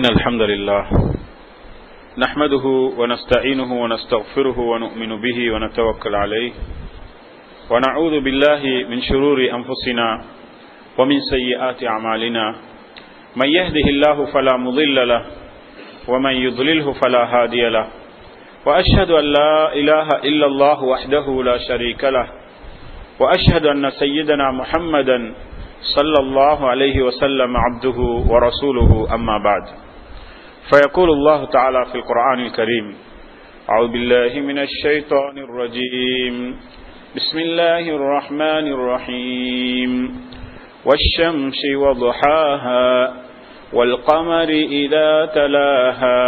إن الحمد لله نحمده ونستعينه ونستغفره ونؤمن به ونتوكل عليه ونعوذ بالله من شرور أنفسنا ومن سيئات أعمالنا من يهده الله فلا مضل له ومن يضلله فلا هادي له وأشهد أن لا إله إلا الله وحده لا شريك له وأشهد أن سيدنا محمدا صلى الله عليه وسلم عبده ورسوله أما بعد فيقول الله تعالى في القرآن الكريم أعوذ بالله من الشيطان الرجيم بسم الله الرحمن الرحيم والشمس وضحاها والقمر إذا تلاها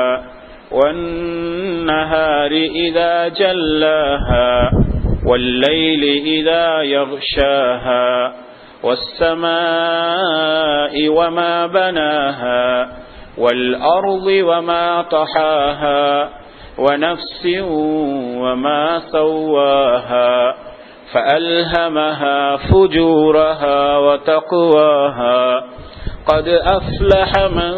والنهار إذا جلاها والليل إذا يغشاها والسماء وما بناها والأرض وما طحاها ونفس وما سواها فألهمها فجورها وتقواها قد أفلح من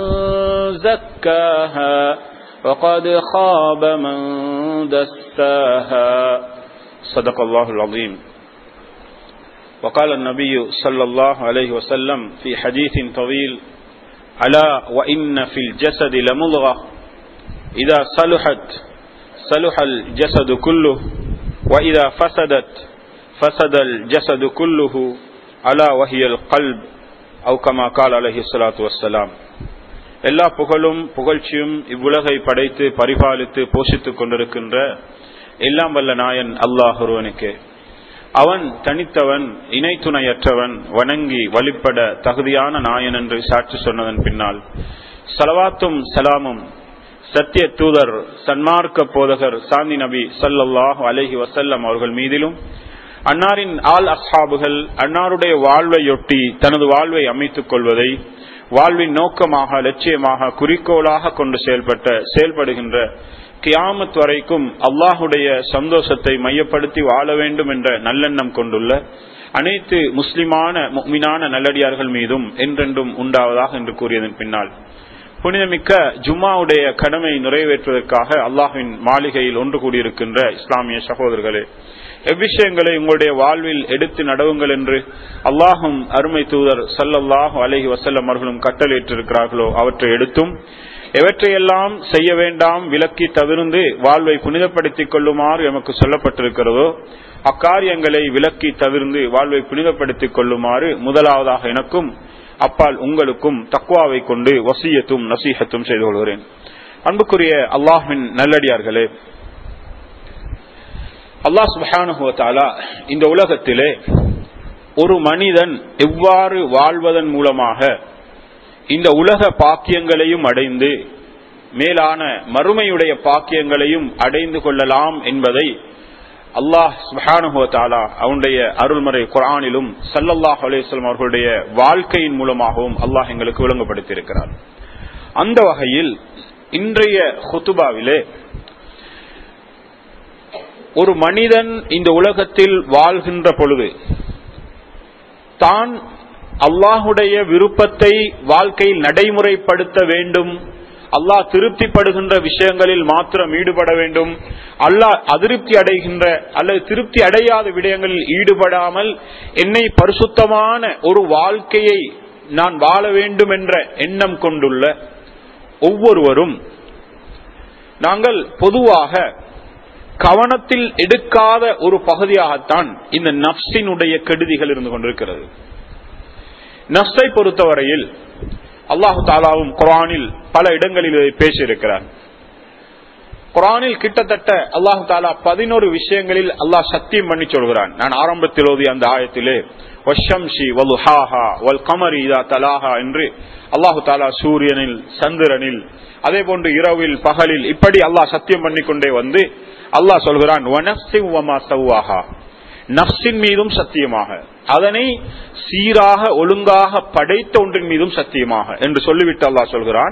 زكاها وقد خاب من دساها صدق الله العظيم وقال النبي صلى الله عليه وسلم في حديث طويل ألا وإن في الجسد لمضغة إذا صلحت صلح الجسد كله وإذا فسدت فسد الجسد كله ألا وهي القلب أو كما قال عليه الصلاة والسلام எல்லா புகழும் புகழ்ச்சியும் இவ்வுலகை படைத்து பரிபாலித்து போஷித்துக் கொண்டிருக்கின்ற எல்லாம் வல்ல நாயன் அல்லாஹ் ஒருவனுக்கு அவன் தனித்தவன் இணை துணையற்றவன் வணங்கி வழிபட தகுதியான நாயன் என்று சாட்சி சொன்னதன் பின்னால் சலவாத்தும் சலாமும் சத்திய தூதர் சன்மார்க்க போதகர் சாந்தி நபி சல்லாஹு அலஹி வசல்லம் அவர்கள் மீதிலும் அன்னாரின் ஆல் அஸ்ஹாபுகள் அன்னாருடைய வாழ்வையொட்டி தனது வாழ்வை அமைத்துக் கொள்வதை வாழ்வின் நோக்கமாக லட்சியமாக குறிக்கோளாக கொண்டு செயல்பட்ட செயல்படுகின்ற கியாமத் வரைக்கும் அல்லாஹுடைய சந்தோஷத்தை மையப்படுத்தி வாழ வேண்டும் என்ற நல்லெண்ணம் கொண்டுள்ள அனைத்து முஸ்லிமான மீனான நல்லடியார்கள் மீதும் என்றென்றும் உண்டாவதாக என்று கூறியதன் பின்னால் புனிதமிக்க ஜும்மாவுடைய கடமை நிறைவேற்றுவதற்காக அல்லாஹின் மாளிகையில் ஒன்று கூடியிருக்கின்ற இஸ்லாமிய சகோதரர்களே எவ்விஷயங்களை உங்களுடைய வாழ்வில் எடுத்து நடவுங்கள் என்று அல்லாஹும் அருமை தூதர் சல்லல்லாஹு அலஹி வசல்லம் அவர்களும் கட்டளையிட்டிருக்கிறார்களோ அவற்றை எடுத்தும் எவற்றையெல்லாம் செய்ய வேண்டாம் விலக்கி தவிர்ந்து வாழ்வை புனிதப்படுத்திக் கொள்ளுமாறு எமக்கு சொல்லப்பட்டிருக்கிறதோ அக்காரியங்களை விலக்கி தவிர்ந்து வாழ்வை புனிதப்படுத்திக் கொள்ளுமாறு முதலாவதாக எனக்கும் அப்பால் உங்களுக்கும் தக்குவாவை கொண்டு வசியத்தும் நசீகத்தும் செய்து கொள்கிறேன் அன்புக்குரிய அல்லாஹின் நல்லடியார்களே அல்லாஹ் சுபானுவத்தாலா இந்த உலகத்திலே ஒரு மனிதன் எவ்வாறு வாழ்வதன் மூலமாக இந்த உலக பாக்கியங்களையும் அடைந்து மேலான மறுமையுடைய பாக்கியங்களையும் அடைந்து கொள்ளலாம் என்பதை அல்லாஹ் சுஹானுஹாலா அவனுடைய அருள்முறை குரானிலும் சல்லல்லாஹ் அலேஸ்லம் அவர்களுடைய வாழ்க்கையின் மூலமாகவும் அல்லாஹ் எங்களுக்கு விளங்கப்படுத்தியிருக்கிறார் அந்த வகையில் இன்றைய ஹுத்துபாவிலே ஒரு மனிதன் இந்த உலகத்தில் வாழ்கின்ற பொழுது தான் அல்லாஹுடைய விருப்பத்தை வாழ்க்கையில் நடைமுறைப்படுத்த வேண்டும் அல்லாஹ் திருப்திப்படுகின்ற விஷயங்களில் மாத்திரம் ஈடுபட வேண்டும் அல்லாஹ் அதிருப்தி அடைகின்ற அல்லது திருப்தி அடையாத விடயங்களில் ஈடுபடாமல் என்னை பரிசுத்தமான ஒரு வாழ்க்கையை நான் வாழ வேண்டும் என்ற எண்ணம் கொண்டுள்ள ஒவ்வொருவரும் நாங்கள் பொதுவாக கவனத்தில் எடுக்காத ஒரு பகுதியாகத்தான் இந்த நப்சினுடைய கெடுதிகள் இருந்து கொண்டிருக்கிறது நப்சை பொறுத்தவரையில் அல்லாஹு தாலாவும் குரானில் பல இடங்களில் இதை பேசியிருக்கிறார் குரானில் கிட்டத்தட்ட அல்லாஹு தாலா பதினோரு விஷயங்களில் அல்லாஹ் சத்தியம் பண்ணி சொல்கிறான் நான் ஆரம்பத்தில் ஓதிய அந்த ஆயத்திலே வஷம்ஷி வலுஹாஹா வல் கமரி இதா தலாஹா என்று அல்லாஹு தாலா சூரியனில் சந்திரனில் அதே போன்று இரவில் பகலில் இப்படி அல்லாஹ் சத்தியம் பண்ணி கொண்டே வந்து அல்லாஹ் சொல்கிறான் நப்சின் மீதும் சத்தியமாக அதனை சீராக ஒழுங்காக படைத்த ஒன்றின் மீதும் சத்தியமாக என்று சொல்லிவிட்டு அல்லாஹ் சொல்கிறான்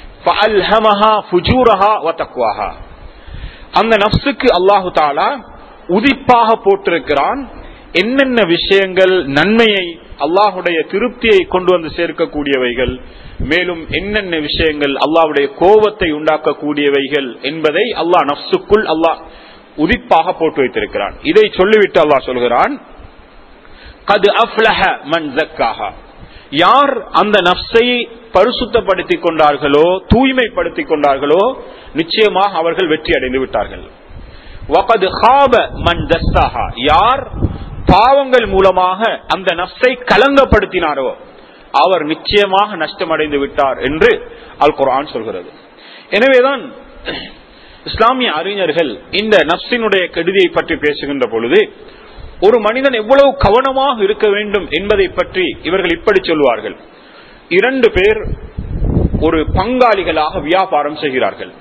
அந்த நப்சுக்கு அல்லாஹு தாலா உதிப்பாக போட்டிருக்கிறான் என்னென்ன விஷயங்கள் நன்மையை அல்லாஹுடைய திருப்தியை கொண்டு வந்து சேர்க்கக்கூடியவைகள் மேலும் என்னென்ன விஷயங்கள் அல்லாஹுடைய கோபத்தை உண்டாக்கக்கூடியவைகள் என்பதை அல்லாஹ் நப்சுக்குள் அல்லாஹ் உதிப்பாக போட்டு வைத்திருக்கிறான் இதை சொல்லிவிட்டு அல்லாஹ் சொல்கிறான் கது அஃப்லஹ மன் ஜக்காஹா யார் அந்த நப்சை பரிசுத்தப்படுத்திக் கொண்டார்களோ தூய்மைப்படுத்திக் கொண்டார்களோ நிச்சயமாக அவர்கள் வெற்றி அடைந்து விட்டார்கள் வகது ஹாப மன் தஸ்தாஹா யார் பாவங்கள் மூலமாக அந்த நப்சை கலங்கப்படுத்தினாரோ அவர் நிச்சயமாக நஷ்டமடைந்து விட்டார் என்று அல் குரான் சொல்கிறது எனவேதான் இஸ்லாமிய அறிஞர்கள் இந்த நப்சினுடைய கெடுதியை பற்றி பேசுகின்ற பொழுது ஒரு மனிதன் எவ்வளவு கவனமாக இருக்க வேண்டும் என்பதை பற்றி இவர்கள் இப்படி சொல்வார்கள் இரண்டு பேர் ஒரு பங்காளிகளாக வியாபாரம் செய்கிறார்கள்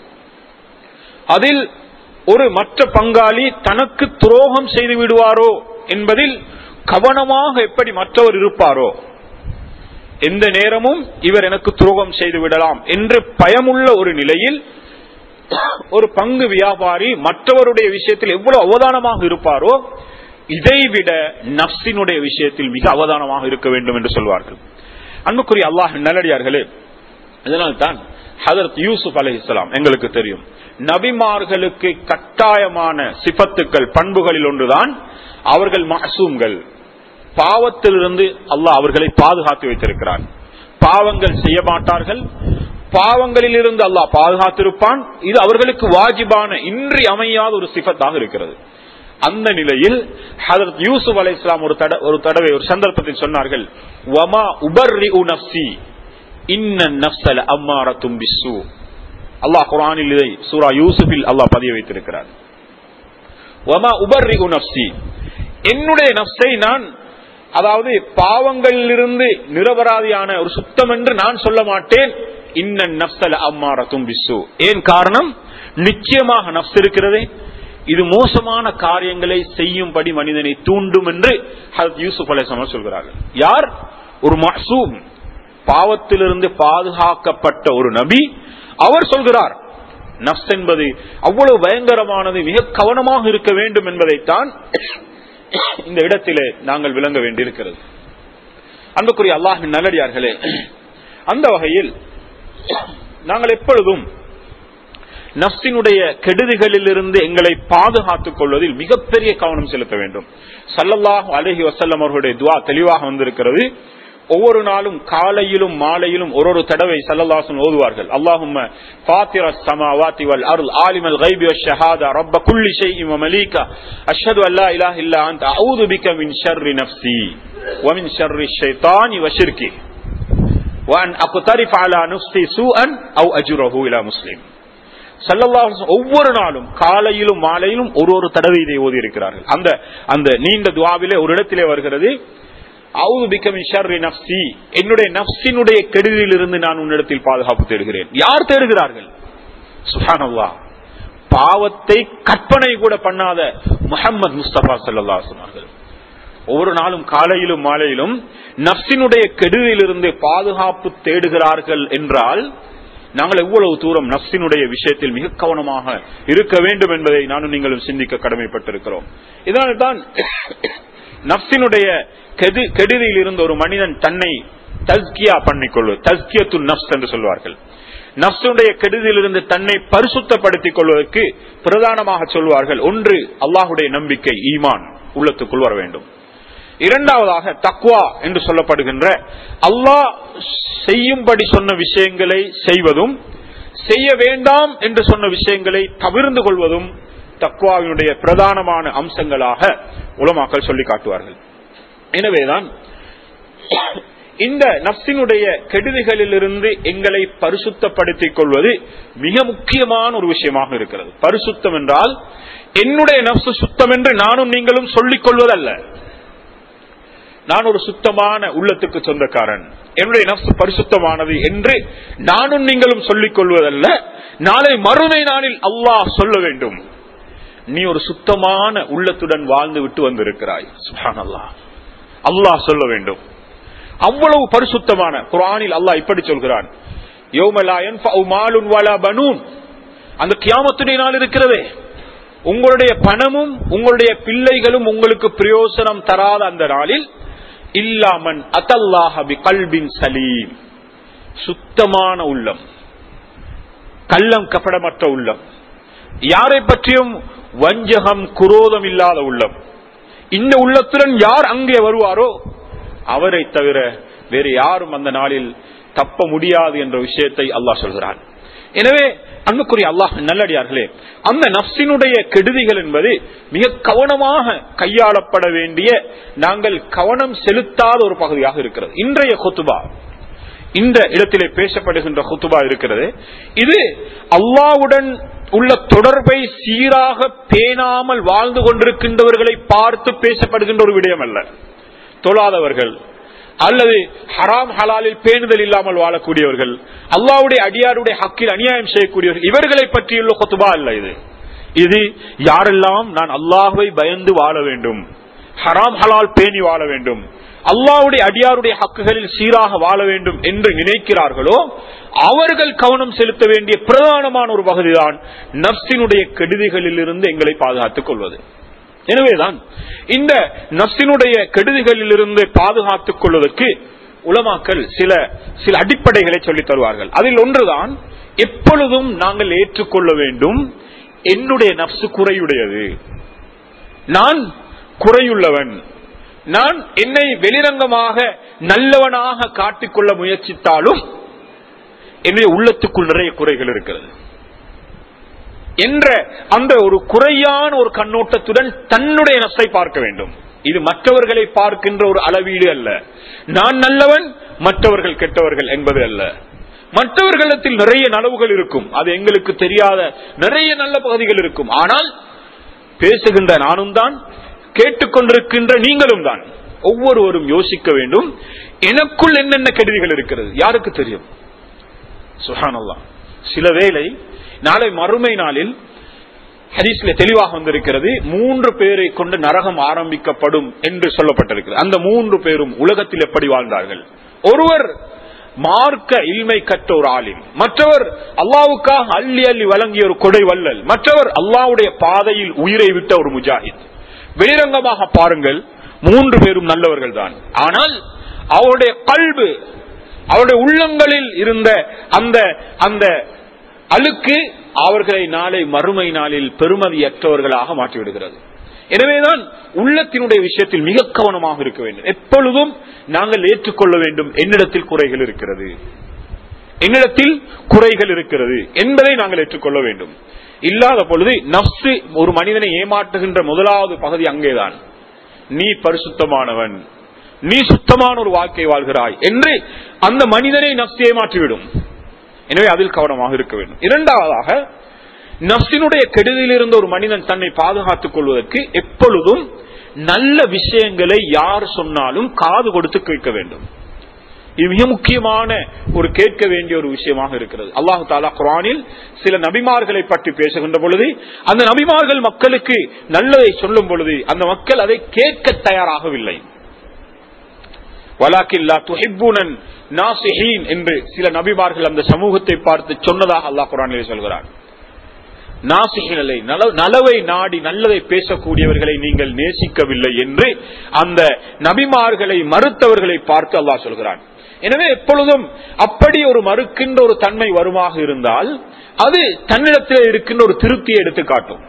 அதில் ஒரு மற்ற பங்காளி தனக்கு துரோகம் செய்து விடுவாரோ என்பதில் கவனமாக எப்படி மற்றவர் இருப்பாரோ எந்த நேரமும் இவர் எனக்கு துரோகம் செய்து விடலாம் என்று பயமுள்ள ஒரு நிலையில் ஒரு பங்கு வியாபாரி மற்றவருடைய விஷயத்தில் எவ்வளவு அவதானமாக இருப்பாரோ இதைவிட நப்சினுடைய விஷயத்தில் மிக அவதானமாக இருக்க வேண்டும் என்று சொல்வார்கள் அன்புக்குரிய அல்லாஹ் நல்லடியார்களே இதனால்தான் ஹதரத் யூசுப் அலி இஸ்லாம் எங்களுக்கு தெரியும் நபிமார்களுக்கு கட்டாயமான சிபத்துக்கள் பண்புகளில் ஒன்றுதான் அவர்கள் மாசூம்கள் பாவத்திலிருந்து அல்லாஹ் அவர்களை பாதுகாத்து வைத்திருக்கிறான் பாவங்கள் செய்ய மாட்டார்கள் பாவங்களில் இருந்து அல்லாஹ் பாதுகாத்திருப்பான் இது அவர்களுக்கு வாஜிபான இன்றி அமையாத ஒரு சிபத்தாக இருக்கிறது அந்த நிலையில் ஹதரத் யூசுப் அலை இஸ்லாம் ஒரு ஒரு தடவை ஒரு சந்தர்ப்பத்தில் சொன்னார்கள் வமா உபர்ரி நப்சி இன்ன நப்சல அம்மார தும்பிசு அல்லாஹ் குரானில் இதை சூரா யூசுஃபில் அல்லாஹ் பதிய வைத்திருக்கிறார் வமா உபர்ரி நப்சி என்னுடைய நப்சை நான் அதாவது பாவங்களிலிருந்து நிரபராதியான ஒரு சுத்தம் என்று நான் சொல்ல மாட்டேன் இன்ன நப்சல அம்மார தும்பிசு ஏன் காரணம் நிச்சயமாக நப்ஸ் இருக்கிறதே இது மோசமான காரியங்களை செய்யும்படி மனிதனை தூண்டும் என்று ஹரத் யூசுப் அலேசமர் சொல்கிறார்கள் யார் ஒரு மசூம் பாவத்திலிருந்து பாதுகாக்கப்பட்ட ஒரு நபி அவர் சொல்கிறார் நப்ஸ் என்பது அவ்வளவு பயங்கரமானது மிக கவனமாக இருக்க வேண்டும் என்பதைத்தான் இந்த இடத்திலே நாங்கள் விளங்க வேண்டியிருக்கிறது அன்புக்குரிய அல்லாஹின் நல்லடியார்களே அந்த வகையில் நாங்கள் எப்பொழுதும் நப்சினுடைய கெடுதிகளில் இருந்து எங்களை பாதுகாத்துக் கொள்வதில் மிகப்பெரிய கவனம் செலுத்த வேண்டும் சல்லல்லாஹ் அலஹி வசல்லம் அவர்களுடைய துவா தெளிவாக வந்திருக்கிறது ஒவ்வொரு நாளும் காலையிலும் மாலையிலும் ஒரு ஒரு தடவை சல்லல்லாசன் ஓதுவார்கள் அல்லாஹும் ஃபாத்திர السماوات والارض عالم الغيب والشهاده رب كل شيء ومليكه اشهد ان لا اله الا انت اعوذ بك من شر نفسي ومن شر الشيطان وشركه وان اقترف على نفسي سوءا او اجره الى مسلم ஒவ்வொரு நாளும் காலையிலும் மாலையிலும் ஒரு ஒரு தடவை இதை ஓதி இருக்கிறார்கள் அந்த அந்த நீண்ட துவாவிலே ஒரு இடத்திலே வருகிறது என்னுடைய நப்சினுடைய கெடுதியில் இருந்து நான் உன்னிடத்தில் பாதுகாப்பு தேடுகிறேன் யார் தேடுகிறார்கள் சுஹானல்லா பாவத்தை கற்பனை கூட பண்ணாத முகமது முஸ்தபா சல்லா சொன்னார்கள் ஒவ்வொரு நாளும் காலையிலும் மாலையிலும் நப்சினுடைய கெடுதியிலிருந்து பாதுகாப்பு தேடுகிறார்கள் என்றால் நாங்கள் எவ்வளவு தூரம் நப்சினுடைய விஷயத்தில் மிக கவனமாக இருக்க வேண்டும் என்பதை நானும் நீங்களும் சிந்திக்க கடமைப்பட்டிருக்கிறோம் இதனால்தான் நப்சினுடைய கெடுதியில் இருந்த ஒரு மனிதன் தன்னை தஸ்கியா பண்ணிக்கொள்வது தஸ்கியத்து நப்ஸ் என்று சொல்வார்கள் நப்சுடைய கெடுதியிலிருந்து தன்னை பரிசுத்தப்படுத்திக் கொள்வதற்கு பிரதானமாக சொல்வார்கள் ஒன்று அல்லாஹுடைய நம்பிக்கை ஈமான் உள்ளத்துக்குள் வர வேண்டும் இரண்டாவதாக தக்வா என்று சொல்லப்படுகின்ற அல்லாஹ் செய்யும்படி சொன்ன விஷயங்களை செய்வதும் செய்ய வேண்டாம் என்று சொன்ன விஷயங்களை தவிர்ந்து கொள்வதும் தக்வாவினுடைய பிரதானமான அம்சங்களாக உலமாக்கள் சொல்லி காட்டுவார்கள் எனவேதான் இந்த நப்சினுடைய கெடுதிகளிலிருந்து எங்களை பரிசுத்தப்படுத்திக் கொள்வது மிக முக்கியமான ஒரு விஷயமாக இருக்கிறது பரிசுத்தம் என்றால் என்னுடைய நப்சு சுத்தம் என்று நானும் நீங்களும் சொல்லிக் கொள்வதல்ல நான் ஒரு சுத்தமான உள்ளத்துக்கு சொந்தக்காரன் என்னுடைய நப்சு பரிசுத்தமானது என்று நானும் நீங்களும் சொல்லிக் கொள்வதல்ல நாளை மறுமை நாளில் அல்லாஹ் சொல்ல வேண்டும் நீ ஒரு சுத்தமான உள்ளத்துடன் வாழ்ந்து விட்டு வந்திருக்கிறாய் சுஹான் அல்லாஹ் அல்லாஹ் சொல்ல வேண்டும் அவ்வளவு பரிசுத்தமான குரானில் அல்லாஹ் இப்படி சொல்கிறான் அந்த கியாமத்துடைய நாள் இருக்கிறதே உங்களுடைய பணமும் உங்களுடைய பிள்ளைகளும் உங்களுக்கு பிரயோசனம் தராத அந்த நாளில் இல்லாமன் அதல்லாஹபி கல்பின் சலீம் சுத்தமான உள்ளம் கள்ளம் கபடமற்ற உள்ளம் யாரை பற்றியும் வஞ்சகம் குரோதம் இல்லாத உள்ளம் இந்த உள்ளத்துடன் யார் அங்கே வருவாரோ அவரை தவிர வேறு யாரும் அந்த நாளில் தப்ப முடியாது என்ற விஷயத்தை அல்லாஹ் சொல்கிறான் எனவே அன்புக்குரிய அல்லாஹ் நல்லடியார்களே அந்த நப்சினுடைய கெடுதிகள் என்பது மிக கவனமாக கையாளப்பட வேண்டிய நாங்கள் கவனம் செலுத்தாத ஒரு பகுதியாக இருக்கிறது இன்றைய கொத்துபா இந்த இடத்திலே பேசப்படுகின்ற குத்துபா இருக்கிறது இது அல்லாவுடன் உள்ள தொடர்பை சீராக பேணாமல் வாழ்ந்து கொண்டிருக்கின்றவர்களை பார்த்து பேசப்படுகின்ற ஒரு விடயம் அல்ல தொழாதவர்கள் அல்லது ஹராம் ஹலாலில் பேணுதல் இல்லாமல் வாழக்கூடியவர்கள் அல்லாவுடைய அடியாருடைய ஹக்கில் அநியாயம் செய்யக்கூடியவர்கள் இவர்களை பற்றியுள்ள கொத்துபா அல்ல இது இது யாரெல்லாம் நான் அல்லாஹுவை பயந்து வாழ வேண்டும் ஹராம் ஹலால் பேணி வாழ வேண்டும் அல்லாவுடைய அடியாருடைய ஹக்குகளில் சீராக வாழ வேண்டும் என்று நினைக்கிறார்களோ அவர்கள் கவனம் செலுத்த வேண்டிய பிரதானமான ஒரு பகுதிதான் நப்சினுடைய கெடுதிகளில் இருந்து எங்களை பாதுகாத்துக் கொள்வது எனவேதான் இந்த நப்சினுடைய கெடுதிகளில் இருந்து பாதுகாத்துக் கொள்வதற்கு உலமாக்கள் சில சில அடிப்படைகளை சொல்லித் தருவார்கள் அதில் ஒன்றுதான் எப்பொழுதும் நாங்கள் ஏற்றுக்கொள்ள வேண்டும் என்னுடைய நப்சு குறையுடையது நான் குறையுள்ளவன் நான் என்னை வெளிரங்கமாக நல்லவனாக காட்டிக்கொள்ள முயற்சித்தாலும் என்னுடைய உள்ளத்துக்குள் நிறைய குறைகள் இருக்கிறது என்ற அந்த ஒரு குறையான ஒரு கண்ணோட்டத்துடன் தன்னுடைய நஷ்டை பார்க்க வேண்டும் இது மற்றவர்களை பார்க்கின்ற ஒரு அளவீடு அல்ல நான் நல்லவன் மற்றவர்கள் கெட்டவர்கள் என்பது அல்ல மற்றவர்களிடத்தில் நிறைய நலவுகள் இருக்கும் அது எங்களுக்கு தெரியாத நிறைய நல்ல பகுதிகள் இருக்கும் ஆனால் பேசுகின்ற நானும் தான் கேட்டுக்கொண்டிருக்கின்ற நீங்களும் தான் ஒவ்வொருவரும் யோசிக்க வேண்டும் எனக்குள் என்னென்ன கெடுதிகள் இருக்கிறது யாருக்கு தெரியும் சுஹானல்லா சில வேளை நாளை மறுமை நாளில் ஹதீஸ்ல தெளிவாக வந்திருக்கிறது மூன்று பேரை கொண்டு நரகம் ஆரம்பிக்கப்படும் என்று சொல்லப்பட்டிருக்கிறது அந்த மூன்று பேரும் உலகத்தில் எப்படி வாழ்ந்தார்கள் ஒருவர் மார்க்க இல்மை கற்ற ஒரு ஆலிம் மற்றவர் அல்லாவுக்காக அள்ளி அள்ளி வழங்கிய ஒரு கொடை வல்லல் மற்றவர் அல்லாவுடைய பாதையில் உயிரை விட்ட ஒரு முஜாஹித் வெளிரங்கமாக பாருங்கள் மூன்று பேரும் நல்லவர்கள் தான் ஆனால் அவருடைய கல்வு அவருடைய உள்ளங்களில் இருந்த அந்த அந்த அழுக்கு அவர்களை நாளை மறுமை நாளில் பெருமதியற்றவர்களாக மாற்றிவிடுகிறது எனவேதான் உள்ளத்தினுடைய விஷயத்தில் மிக கவனமாக இருக்க வேண்டும் எப்பொழுதும் நாங்கள் ஏற்றுக்கொள்ள வேண்டும் என்னிடத்தில் குறைகள் இருக்கிறது என்னிடத்தில் குறைகள் இருக்கிறது என்பதை நாங்கள் ஏற்றுக்கொள்ள வேண்டும் இல்லாத பொழுது நப்சு ஒரு மனிதனை ஏமாற்றுகின்ற முதலாவது பகுதி அங்கேதான் நீ பரிசுத்தமானவன் நீ சுத்தமான ஒரு வாழ்க்கை வாழ்கிறாய் என்று அந்த மனிதனை நப்சு ஏமாற்றிவிடும் எனவே அதில் கவனமாக இருக்க வேண்டும் இரண்டாவதாக நப்சினுடைய கெடுதியில் இருந்த ஒரு மனிதன் தன்னை பாதுகாத்துக் கொள்வதற்கு எப்பொழுதும் நல்ல விஷயங்களை யார் சொன்னாலும் காது கொடுத்து கேட்க வேண்டும் இது மிக முக்கியமான ஒரு கேட்க வேண்டிய ஒரு விஷயமாக இருக்கிறது அல்லாஹு தாலா குரானில் சில நபிமார்களை பற்றி பேசுகின்ற பொழுது அந்த நபிமார்கள் மக்களுக்கு நல்லதை சொல்லும் பொழுது அந்த மக்கள் அதை கேட்க தயாராகவில்லை வலாக்கில்லா துஹிப்புனன் நாசிஹீன் என்று சில நபிமார்கள் அந்த சமூகத்தை பார்த்து சொன்னதாக அல்லாஹ் குரானிலே சொல்கிறார் நாசிகளை நலவை நாடி நல்லதை பேசக்கூடியவர்களை நீங்கள் நேசிக்கவில்லை என்று அந்த நபிமார்களை மறுத்தவர்களை பார்த்து அல்லாஹ் சொல்கிறான் எனவே எப்பொழுதும் அப்படி ஒரு மறுக்கின்ற ஒரு தன்மை வருமாக இருந்தால் அது தன்னிடத்தில் இருக்கின்ற ஒரு திருப்தியை எடுத்து காட்டும்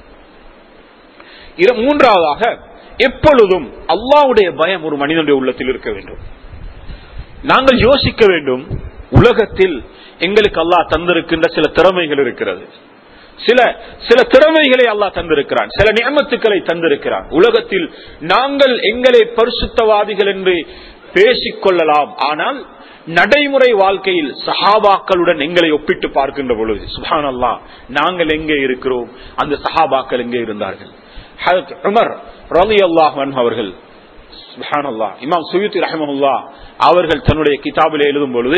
மூன்றாவதாக எப்பொழுதும் அல்லாவுடைய பயம் ஒரு மனிதனுடைய உள்ளத்தில் இருக்க வேண்டும் நாங்கள் யோசிக்க வேண்டும் உலகத்தில் எங்களுக்கு அல்லாஹ் தந்திருக்கின்ற சில திறமைகள் இருக்கிறது சில சில திறமைகளை அல்லாஹ் தந்திருக்கிறான் சில நியமத்துக்களை தந்திருக்கிறான் உலகத்தில் நாங்கள் எங்களை பரிசுத்தவாதிகள் என்று பேசிக்கொள்ளலாம் ஆனால் நடைமுறை வாழ்க்கையில் சஹாபாக்களுடன் எங்களை ஒப்பிட்டு பார்க்கின்ற பொழுது சுபான் அல்லா நாங்கள் எங்கே இருக்கிறோம் அந்த சஹாபாக்கள் எங்கே இருந்தார்கள் உமர் ரலி அல்லாஹ் அவர்கள் இமாம் சுயுத்தி ரஹமுல்லா அவர்கள் தன்னுடைய கிதாபில் எழுதும் பொழுது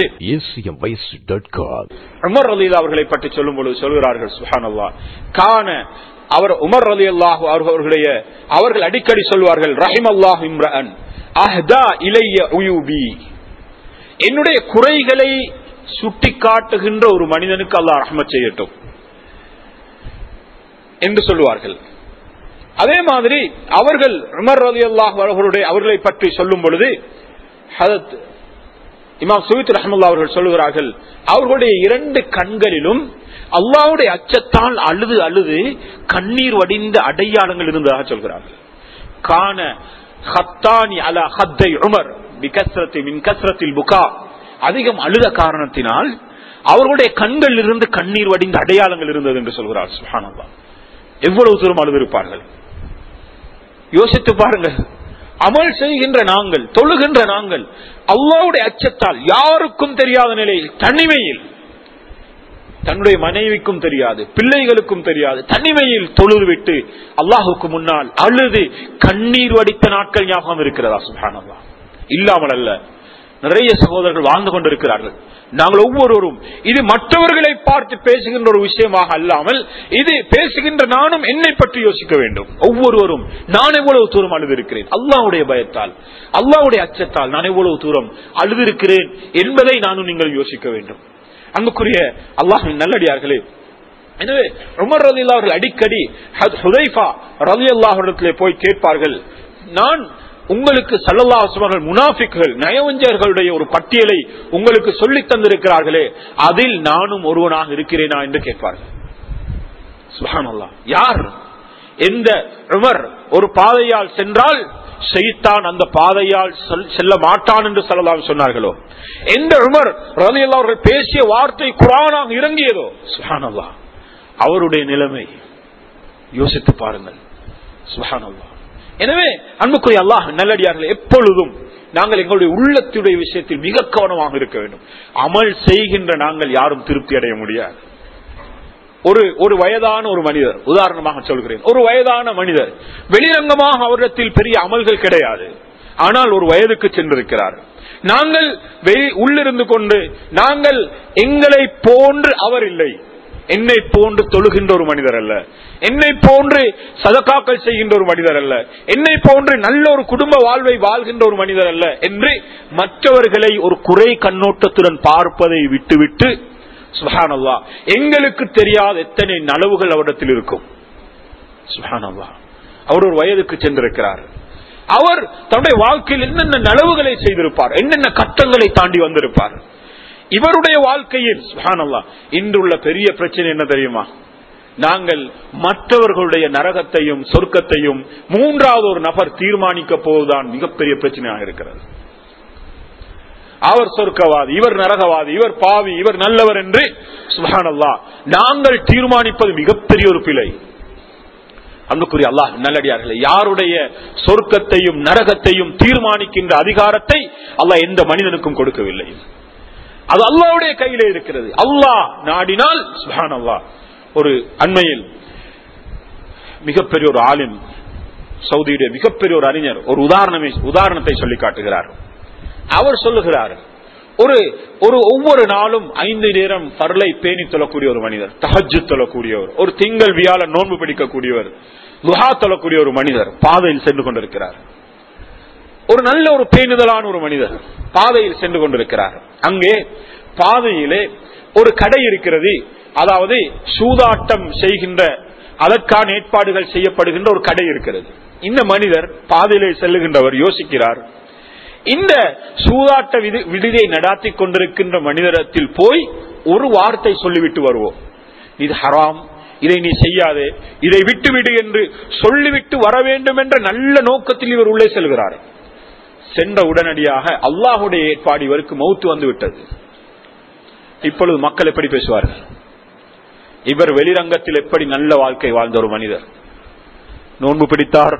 உமர் அலி அவர்களை பற்றி சொல்லும் பொழுது சொல்கிறார்கள் சுஹான் அல்லா கான அவர் உமர் அலி அல்லாஹ் அவர்களுடைய அவர்கள் அடிக்கடி சொல்வார்கள் ரஹிம் அல்லாஹ் இம்ரன் அஹ்தா இளைய உயூபி என்னுடைய குறைகளை சுட்டி காட்டுகின்ற ஒரு மனிதனுக்கு அல்லாஹ் ரஹமத் செய்யட்டும் என்று சொல்லுவார்கள் அதே மாதிரி அவர்கள் உமர் ரதி அல்லாஹ் அவர்களுடைய அவர்களை பற்றி சொல்லும் பொழுது ஹதத் இமாம் சுவித் ரஹமுல்லா அவர்கள் சொல்லுகிறார்கள் அவர்களுடைய இரண்டு கண்களிலும் அல்லாவுடைய அச்சத்தால் அழுது அழுது கண்ணீர் வடிந்த அடையாளங்கள் இருந்ததாக சொல்கிறார்கள் காண ஹத்தானி அலா ஹத்தை உமர் பிகஸ்ரத்தி மின் கஸ்ரத்தில் புகா அதிகம் அழுத காரணத்தினால் அவர்களுடைய கண்களில் இருந்து கண்ணீர் வடிந்த அடையாளங்கள் இருந்தது என்று சொல்கிறார் சுஹானல்லா எவ்வளவு தூரம் அழுதிருப்பார்கள் யோசித்து பாருங்கள் அமல் செய்கின்ற நாங்கள் தொழுகின்ற நாங்கள் அல்லாவுடைய அச்சத்தால் யாருக்கும் தெரியாத நிலையில் தனிமையில் தன்னுடைய மனைவிக்கும் தெரியாது பிள்ளைகளுக்கும் தெரியாது தனிமையில் தொழுது விட்டு அல்லாஹுக்கு முன்னால் அழுது கண்ணீர் வடித்த நாட்கள் ஞாபகம் இருக்கிறதா சுபானல்லா இல்லாமல் அல்ல நிறைய சகோதரர்கள் வாழ்ந்து கொண்டிருக்கிறார்கள் நாங்கள் ஒவ்வொருவரும் இது மற்றவர்களை பார்த்து பேசுகின்ற ஒரு விஷயமாக அல்லாமல் இது பேசுகின்ற நானும் என்னை பற்றி யோசிக்க வேண்டும் ஒவ்வொருவரும் நான் எவ்வளவு தூரம் அழுதிருக்கிறேன் அல்லாவுடைய பயத்தால் அல்லாவுடைய அச்சத்தால் நான் எவ்வளவு தூரம் அழுதிருக்கிறேன் என்பதை நானும் நீங்கள் யோசிக்க வேண்டும் அன்புக்குரிய அல்லாஹின் நல்லடியார்களே எனவே உமர் ரதி அவர்கள் அடிக்கடி ஹுதைஃபா ரதி அல்லாஹிடத்திலே போய் கேட்பார்கள் நான் உங்களுக்கு சல்லல்லா அவர்கள் முனாஃபிக்கள் நயவஞ்சர்களுடைய ஒரு பட்டியலை உங்களுக்கு சொல்லி தந்திருக்கிறார்களே அதில் நானும் ஒருவனாக இருக்கிறேனா என்று கேட்பார்கள் சுஹானல்லா யார் எந்த உமர் ஒரு பாதையால் சென்றால் செய்தான் அந்த பாதையால் செல்ல மாட்டான் என்று சொல்லலாம் சொன்னார்களோ எந்த உமர் ரலியல்லா அவர்கள் பேசிய வார்த்தை குரானாக இறங்கியதோ சுஹானல்லா அவருடைய நிலைமை யோசித்து பாருங்கள் சுஹானல்லா எனவே அன்புக்குரிய அல்லாஹ் நல்லடியார்கள் எப்பொழுதும் நாங்கள் எங்களுடைய உள்ளத்துடைய விஷயத்தில் மிக கவனமாக இருக்க வேண்டும் அமல் செய்கின்ற நாங்கள் யாரும் திருப்தி அடைய முடியாது ஒரு ஒரு வயதான ஒரு மனிதர் உதாரணமாக சொல்கிறேன் ஒரு வயதான மனிதர் வெளிரங்கமாக அவரிடத்தில் பெரிய அமல்கள் கிடையாது ஆனால் ஒரு வயதுக்கு சென்றிருக்கிறார் நாங்கள் வெளி உள்ளிருந்து கொண்டு நாங்கள் எங்களை போன்று அவர் இல்லை என்னை போன்று தொழுகின்ற ஒரு மனிதர் அல்ல என்னை போன்று சதக்காக்கள் செய்கின்ற ஒரு மனிதர் அல்ல என்னை போன்று நல்ல ஒரு குடும்ப வாழ்வை வாழ்கின்ற ஒரு மனிதர் அல்ல என்று மற்றவர்களை ஒரு குறை கண்ணோட்டத்துடன் பார்ப்பதை விட்டுவிட்டு சுஹானல்லா எங்களுக்கு தெரியாத எத்தனை நலவுகள் அவரிடத்தில் இருக்கும் சுஹானல்லா அவர் ஒரு வயதுக்கு சென்றிருக்கிறார் அவர் தன்னுடைய வாழ்க்கையில் என்னென்ன நலவுகளை செய்திருப்பார் என்னென்ன கட்டங்களை தாண்டி வந்திருப்பார் இவருடைய வாழ்க்கையில் சுஹானல்லா இன்றுள்ள பெரிய பிரச்சனை என்ன தெரியுமா நாங்கள் மற்றவர்களுடைய நரகத்தையும் சொர்க்கத்தையும் மூன்றாவது ஒரு நபர் தீர்மானிக்க போவதுதான் மிகப்பெரிய பிரச்சனையாக இருக்கிறது அவர் சொர்க்கவாதி இவர் நரகவாதி இவர் பாவி இவர் நல்லவர் என்று சுஹானல்லா நாங்கள் தீர்மானிப்பது மிகப்பெரிய ஒரு பிழை அன்புக்குரிய அல்லாஹ் நல்லடியார்களே யாருடைய சொர்க்கத்தையும் நரகத்தையும் தீர்மானிக்கின்ற அதிகாரத்தை அல்லாஹ் எந்த மனிதனுக்கும் கொடுக்கவில்லை அது அல்லாவுடைய கையிலே இருக்கிறது அல்லாஹ் நாடினால் சுஹான் அல்லா ஒரு அண்மையில் மிகப்பெரிய ஒரு ஆலிம் சவுதியுடைய மிகப்பெரிய ஒரு அறிஞர் ஒரு உதாரணமே உதாரணத்தை சொல்லி காட்டுகிறார் அவர் சொல்லுகிறார் ஒரு ஒரு ஒவ்வொரு நாளும் ஐந்து நேரம் பரலை பேணி தொழக்கூடிய ஒரு மனிதர் தஹஜு தொழக்கூடியவர் ஒரு திங்கள் வியாழ நோன்பு பிடிக்கக்கூடியவர் லுஹா தொழக்கூடிய ஒரு மனிதர் பாதையில் சென்று கொண்டிருக்கிறார் ஒரு நல்ல ஒரு பேணுதலான ஒரு மனிதர் பாதையில் சென்று கொண்டிருக்கிறார் அங்கே பாதையிலே ஒரு கடை இருக்கிறது அதாவது சூதாட்டம் செய்கின்ற அதற்கான ஏற்பாடுகள் செய்யப்படுகின்ற ஒரு கடை இருக்கிறது இந்த மனிதர் பாதையிலே செல்லுகின்றவர் யோசிக்கிறார் இந்த சூதாட்ட விடுதியை நடாத்தி கொண்டிருக்கின்ற மனிதரத்தில் போய் ஒரு வார்த்தை சொல்லிவிட்டு வருவோம் இது ஹராம் இதை நீ செய்யாதே இதை விட்டுவிடு என்று சொல்லிவிட்டு வர வேண்டும் என்ற நல்ல நோக்கத்தில் இவர் உள்ளே செல்கிறார் சென்ற உடனடியாக அல்லாஹுடைய ஏற்பாடு இவருக்கு மௌத்து வந்து விட்டது இப்பொழுது மக்கள் எப்படி பேசுவார்கள் இவர் வெளிரங்கத்தில் எப்படி நல்ல வாழ்க்கை வாழ்ந்த ஒரு மனிதர் நோன்பு பிடித்தார்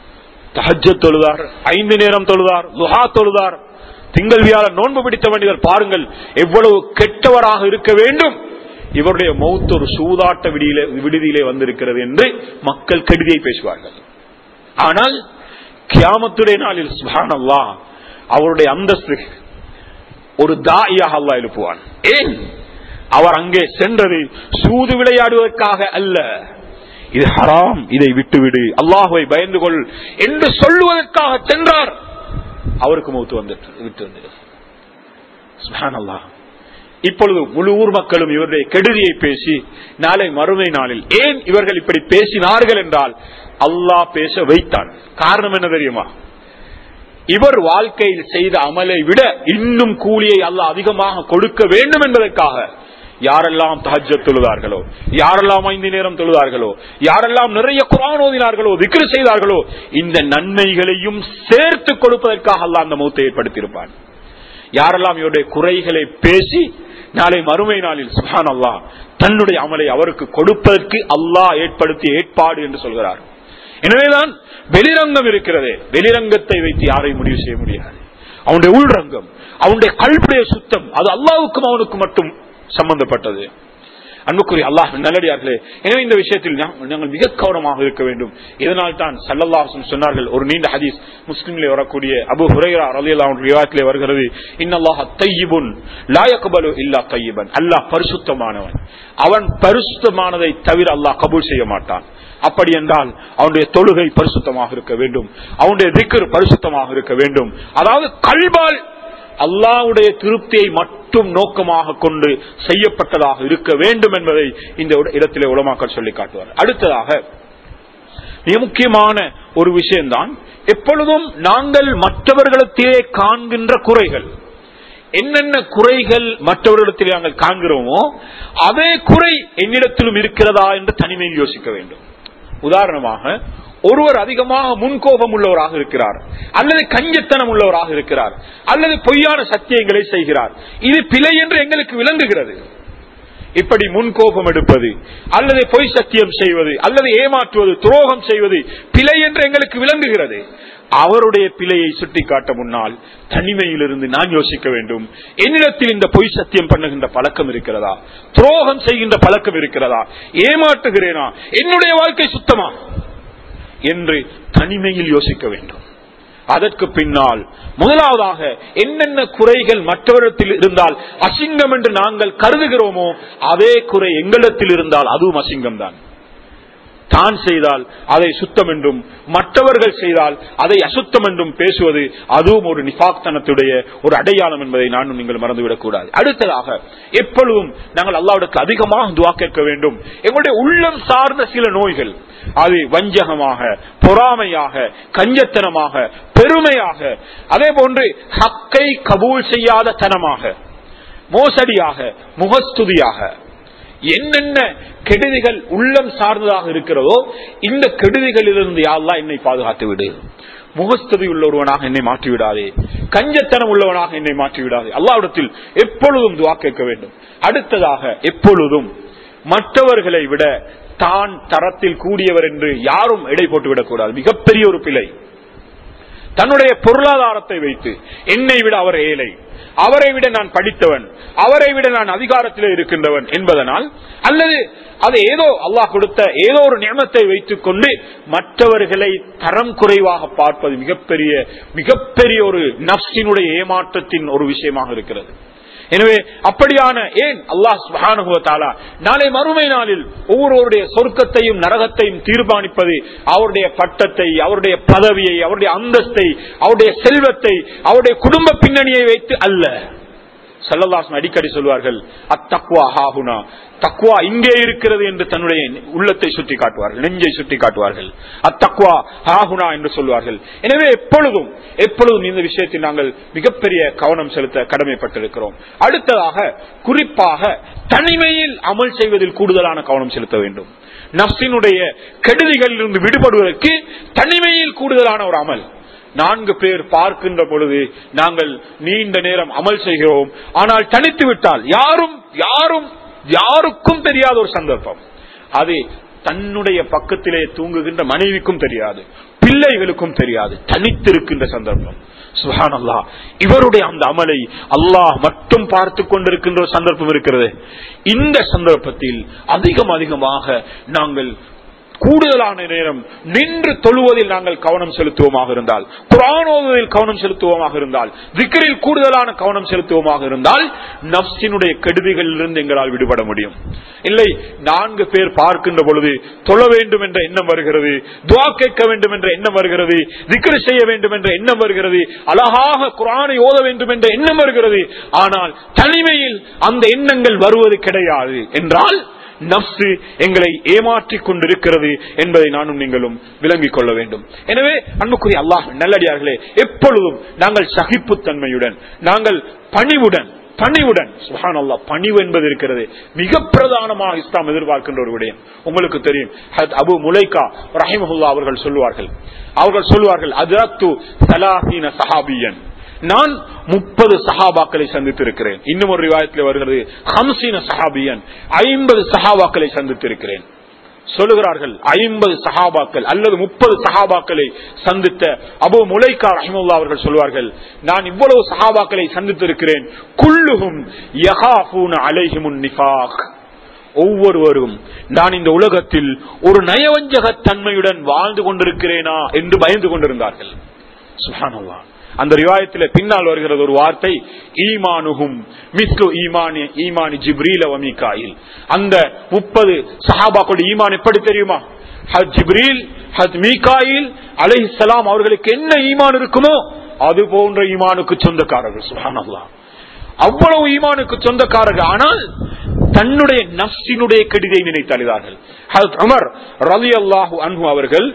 தஹஜ தொழுதார் ஐந்து நேரம் தொழுதார் லுஹா தொழுதார் திங்கள் வியாழ நோன்பு பிடித்த மனிதர் பாருங்கள் எவ்வளவு கெட்டவராக இருக்க வேண்டும் இவருடைய மௌத்து ஒரு சூதாட்ட விடியிலே விடுதியிலே வந்திருக்கிறது என்று மக்கள் கெடுதியை பேசுவார்கள் ஆனால் கியாமத்துடைய நாளில் சுபானல்லா அவருடைய அந்தஸ்து ஒரு தாயாக அல்லா எழுப்புவான் ஏன் அவர் அங்கே சென்றது சூது விளையாடுவதற்காக அல்ல இது ஹராம் இதை விட்டுவிடு அல்லாஹுவை பயந்து கொள் என்று சொல்லுவதற்காக சென்றார் அவருக்கு மௌத்து வந்துட்டு விட்டு வந்தது சுபானல்லா இப்பொழுது முழு ஊர் மக்களும் இவருடைய கெடுதியை பேசி நாளை மறுமை நாளில் ஏன் இவர்கள் இப்படி பேசினார்கள் என்றால் அல்லாஹ் பேச வைத்தான் காரணம் என்ன தெரியுமா இவர் வாழ்க்கையில் செய்த அமலை விட இன்னும் கூலியை அல்லாஹ் அதிகமாக கொடுக்க வேண்டும் என்பதற்காக யாரெல்லாம் தஹஜ்ஜத் தொழுதார்களோ யாரெல்லாம் ஐந்து நேரம் தொழுதார்களோ யாரெல்லாம் நிறைய குரான் ஓதினார்களோ விக்ரு செய்தார்களோ இந்த நன்மைகளையும் சேர்த்து கொடுப்பதற்காக அல்லாஹ் அந்த மௌத்தை ஏற்படுத்தியிருப்பான் யாரெல்லாம் இவருடைய குறைகளை பேசி நாளை மறுமை நாளில் சுஹான் அல்லாஹ் தன்னுடைய அமலை அவருக்கு கொடுப்பதற்கு அல்லாஹ் ஏற்படுத்திய ஏற்பாடு என்று சொல்கிறார் எனவேதான் வெளிரங்கம் இருக்கிறதே வெளிரங்கத்தை வைத்து யாரையும் முடிவு செய்ய முடியாது அவனுடைய உள்ரங்கம் அவனுடைய கல்புடைய சுத்தம் அது அல்லாவுக்கும் அவனுக்கு மட்டும் சம்பந்தப்பட்டது அன்புக்குரிய அல்லாஹ் நல்லடியார்களே எனவே இந்த விஷயத்தில் நாம் நாங்கள் மிக கவனமாக இருக்க வேண்டும் இதனால் தான் சல்லல்லாஹும் சொன்னார்கள் ஒரு நீண்ட ஹதீஸ் முஸ்லிம்ல வரக்கூடிய அபு ஹுரைரா ரலியல்லாஹு அன்ஹு ரிவாயத்திலே வருகிறது இன்னல்லாஹ தையிபுன் லா யக்பலு இல்லா தையிபன் அல்லாஹ் பரிசுத்தமானவன் அவன் பரிசுத்தமானதை தவிர அல்லாஹ் கபூல் செய்ய மாட்டான் அப்படி என்றால் அவனுடைய தொழுகை பரிசுத்தமாக இருக்க வேண்டும் அவனுடைய திக்கர் பரிசுத்தமாக இருக்க வேண்டும் அதாவது கல்பால் அல்லாவுடைய திருப்தியை மட்டும் நோக்கமாக கொண்டு செய்யப்பட்டதாக இருக்க வேண்டும் என்பதை இந்த இடத்திலே உலமாக்கல் சொல்லி காட்டுவார் அடுத்ததாக மிக முக்கியமான ஒரு விஷயம்தான் எப்பொழுதும் நாங்கள் மற்றவர்களிடத்திலே காண்கின்ற குறைகள் என்னென்ன குறைகள் மற்றவர்களிடத்தில் நாங்கள் காண்கிறோமோ அதே குறை என்னிடத்திலும் இருக்கிறதா என்று தனிமையில் யோசிக்க வேண்டும் உதாரணமாக ஒருவர் அதிகமாக முன்கோபம் உள்ளவராக இருக்கிறார் அல்லது கஞ்சத்தனம் உள்ளவராக இருக்கிறார் அல்லது பொய்யான சத்தியங்களை செய்கிறார் இது பிழை என்று எங்களுக்கு விளங்குகிறது இப்படி முன்கோபம் எடுப்பது அல்லது பொய் சத்தியம் செய்வது அல்லது ஏமாற்றுவது துரோகம் செய்வது பிழை என்று எங்களுக்கு விளங்குகிறது அவருடைய பிழையை சுட்டிக்காட்ட முன்னால் தனிமையிலிருந்து நான் யோசிக்க வேண்டும் என்னிடத்தில் இந்த பொய் சத்தியம் பண்ணுகின்ற பழக்கம் இருக்கிறதா துரோகம் செய்கின்ற பழக்கம் இருக்கிறதா ஏமாற்றுகிறேனா என்னுடைய வாழ்க்கை சுத்தமா என்று தனிமையில் யோசிக்க வேண்டும் அதற்கு பின்னால் முதலாவதாக என்னென்ன குறைகள் மற்றவரிடத்தில் இருந்தால் அசிங்கம் என்று நாங்கள் கருதுகிறோமோ அதே குறை எங்களிடத்தில் இருந்தால் அதுவும் அசிங்கம் தான் தான் செய்தால் அதை சுத்தம் என்றும் மற்றவர்கள் செய்தால் அதை அசுத்தம் என்றும் பேசுவது அதுவும் ஒரு நிபாக்தனத்துடைய ஒரு அடையாளம் என்பதை நானும் நீங்கள் மறந்துவிடக் கூடாது அடுத்ததாக எப்பொழுதும் நாங்கள் அல்லாவிடக்கு அதிகமாக துவா கேட்க வேண்டும் எங்களுடைய உள்ளம் சார்ந்த சில நோய்கள் அது வஞ்சகமாக பொறாமையாக கஞ்சத்தனமாக பெருமையாக அதே போன்று ஹக்கை கபூல் செய்யாத தனமாக மோசடியாக முகஸ்துதியாக என்னென்ன கெடுதிகள் உள்ளம் சார்ந்ததாக இருக்கிறதோ இந்த கெடுதிகளிலிருந்து யாரெல்லாம் என்னை பாதுகாத்து விடு முகஸ்துதி உள்ளவனாக என்னை மாற்றிவிடாதே கஞ்சத்தனம் உள்ளவனாக என்னை மாற்றிவிடாதே அல்லாவிடத்தில் எப்பொழுதும் துவா கேட்க வேண்டும் அடுத்ததாக எப்பொழுதும் மற்றவர்களை விட தான் தரத்தில் கூடியவர் என்று யாரும் எடை போட்டு விடக்கூடாது மிகப்பெரிய ஒரு பிழை தன்னுடைய பொருளாதாரத்தை வைத்து என்னை விட அவர் ஏழை அவரை விட நான் படித்தவன் அவரை விட நான் அதிகாரத்தில் இருக்கின்றவன் என்பதனால் அல்லது அது ஏதோ அல்லாஹ் கொடுத்த ஏதோ ஒரு நியமத்தை வைத்துக் கொண்டு மற்றவர்களை தரம் குறைவாக பார்ப்பது மிகப்பெரிய மிகப்பெரிய ஒரு நப்சினுடைய ஏமாற்றத்தின் ஒரு விஷயமாக இருக்கிறது எனவே அப்படியான ஏன் அல்லாஹ் சுபானுகுவத்தாலா நாளை மறுமை நாளில் ஒவ்வொருவருடைய சொர்க்கத்தையும் நரகத்தையும் தீர்மானிப்பது அவருடைய பட்டத்தை அவருடைய பதவியை அவருடைய அந்தஸ்தை அவருடைய செல்வத்தை அவருடைய குடும்ப பின்னணியை வைத்து அல்ல சல்லல்லாசன் அடிக்கடி சொல்வார்கள் அத்தக்குவா ஹாகுனா தக்குவா இங்கே இருக்கிறது என்று தன்னுடைய உள்ளத்தை சுட்டி காட்டுவார்கள் நெஞ்சை சுட்டி காட்டுவார்கள் அத்தக்குவா ஹாகுனா என்று சொல்வார்கள் எனவே எப்பொழுதும் எப்பொழுதும் இந்த விஷயத்தில் நாங்கள் மிகப்பெரிய கவனம் செலுத்த கடமைப்பட்டிருக்கிறோம் அடுத்ததாக குறிப்பாக தனிமையில் அமல் செய்வதில் கூடுதலான கவனம் செலுத்த வேண்டும் நப்சினுடைய கெடுதிகளில் இருந்து விடுபடுவதற்கு தனிமையில் கூடுதலான ஒரு அமல் நான்கு பேர் பார்க்கின்ற பொழுது நாங்கள் நீண்ட நேரம் அமல் செய்கிறோம் ஆனால் தனித்து விட்டால் யாரும் யாரும் யாருக்கும் தெரியாத ஒரு சந்தர்ப்பம் அது தன்னுடைய பக்கத்திலே தூங்குகின்ற மனைவிக்கும் தெரியாது பிள்ளைகளுக்கும் தெரியாது தனித்திருக்கின்ற சந்தர்ப்பம் சுஹானல்லா இவருடைய அந்த அமலை அல்லாஹ் மட்டும் பார்த்து கொண்டிருக்கின்ற ஒரு சந்தர்ப்பம் இருக்கிறது இந்த சந்தர்ப்பத்தில் அதிகம் அதிகமாக நாங்கள் கூடுதலான நேரம் நின்று தொழுவதில் நாங்கள் கவனம் செலுத்துவோமாக இருந்தால் குரானோவதில் கவனம் செலுத்துவோமாக இருந்தால் திக்கரில் கூடுதலான கவனம் செலுத்துவோமாக இருந்தால் நப்சினுடைய கெடுதிகளிலிருந்து எங்களால் விடுபட முடியும் இல்லை நான்கு பேர் பார்க்கின்ற பொழுது தொழ வேண்டும் என்ற எண்ணம் வருகிறது துவா கேட்க வேண்டும் என்ற எண்ணம் வருகிறது திக்கர் செய்ய வேண்டும் என்ற எண்ணம் வருகிறது அழகாக குரானை ஓத வேண்டும் என்ற எண்ணம் வருகிறது ஆனால் தனிமையில் அந்த எண்ணங்கள் வருவது கிடையாது என்றால் நப்சு எங்களை ஏமாற்றிக் கொண்டிருக்கிறது என்பதை நானும் நீங்களும் விளங்கிக் கொள்ள வேண்டும் எனவே அன்புக்குரிய அல்லாஹ் நல்லடியார்களே எப்பொழுதும் நாங்கள் சகிப்புத்தன்மையுடன் நாங்கள் பணிவுடன் பணிவுடன் சுஹான் அல்லா பணிவு என்பது இருக்கிறது மிக பிரதானமாக இஸ்லாம் எதிர்பார்க்கின்ற ஒரு விடயம் உங்களுக்கு தெரியும் ஹத் அபு முலைகா ரஹிமஹுல்லா அவர்கள் சொல்லுவார்கள் அவர்கள் சொல்லுவார்கள் அதரத்து சலாஹீன சஹாபியன் நான் முப்பது சஹாபாக்களை சந்தித்திருக்கிறேன் இன்னும் ஒரு விவாதத்தில் வருகிறது ஹம்சீன சஹாபியன் ஐம்பது சஹாபாக்களை சந்தித்திருக்கிறேன் சொல்லுகிறார்கள் ஐம்பது சஹாபாக்கள் அல்லது முப்பது சஹாபாக்களை சந்தித்த அபு முலைக்கா ரஹிமுல்லா அவர்கள் சொல்வார்கள் நான் இவ்வளவு சஹாபாக்களை சந்தித்திருக்கிறேன் குல்லுகும் யஹாஃபூன அலைஹிமுன் நிஃபாக் ஒவ்வொருவரும் நான் இந்த உலகத்தில் ஒரு நயவஞ்சக தன்மையுடன் வாழ்ந்து கொண்டிருக்கிறேனா என்று பயந்து கொண்டிருந்தார்கள் சுஹானல்லா அந்த ரிவாயத்தில் பின்னால் வருகிறது ஒரு வார்த்தை ஈமானுகும் மிஸ்லு ஈமானி ஈமானி ஜிப்ரீல வமிகாயில் அந்த முப்பது சஹாபாக்களுடைய ஈமான் எப்படி தெரியுமா ஹத் ஜிப்ரீல் ஹத் மீகாயில் அலைஹிஸ்ஸலாம் அவர்களுக்கு என்ன ஈமான் இருக்குமோ அது போன்ற ஈமானுக்கு சொந்தக்காரர்கள் சுஹானல்லா அவ்வளவு ஈமானுக்கு சொந்தக்காரர்கள் ஆனால் தன்னுடைய நப்சினுடைய கெடுதை நினைத்து அழுதார்கள் ஹத் உமர் ரலி அல்லாஹு அன்ஹு அவர்கள்